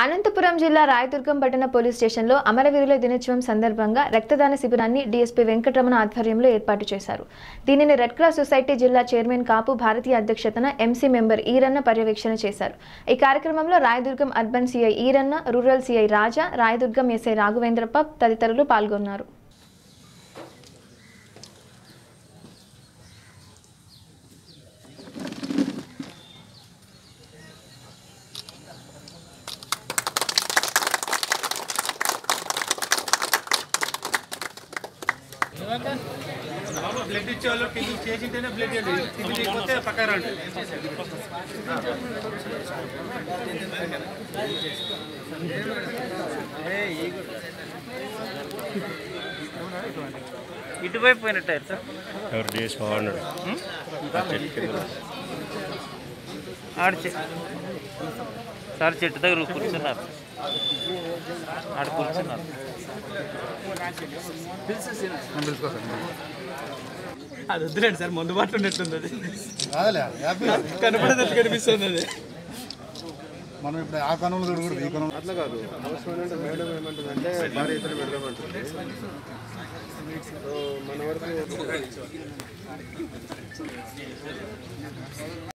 అనంతపురం జిల్లా రాయదుర్గం పట్టణ పోలీస్ స్టేషన్లో అమరవీరుల దినోత్సవం సందర్భంగా రక్తదాన శిబిరాన్ని డీఎస్పీ వెంకటరమణ ఆధ్వర్యంలో ఏర్పాటు చేశారు దీనిని రెడ్ క్రాస్ సొసైటీ జిల్లా చైర్మన్ కాపు భారతీయ అధ్యక్షతన ఎంసీ మెంబర్ ఈరన్న పర్యవేక్షణ చేశారు ఈ కార్యక్రమంలో Rayadurgam urban CI Eeranna rural CI Raja Rayadurgam SI Raghavendrappa తదితరులు పాల్గొన్నారు బ్లడ్ ఇచ్చేవాళ్ళు టిఫిన్ చేసింటేనే బ్లడ్ ఇవ్వండి టిఫిన్ లేకపోతే పక్క రండి ఇటువైపు పోయినట్టు సార్ ఎవరు డేస్ బాగున్నాడు ఆడ చె- సార్ చెట్టు దగ్గర కూర్చున్నారు ఆడ కూర్చున్నారు అది వద్దులేండి సార్ ముందు బాటు ఉన్నట్టుంది అది కాదులే హ్యాపీ కనపడేటట్టు కనిపిస్తుంది అది మనం ఇప్పుడు ఆ కనులు చూడకూడదు ఈ కనులు అట్లా కాదు అవసరమైనంటే మేడం ఏమంటుందంటే భారీ ఎత్తున పెడదామంటుంది సో మన వరకు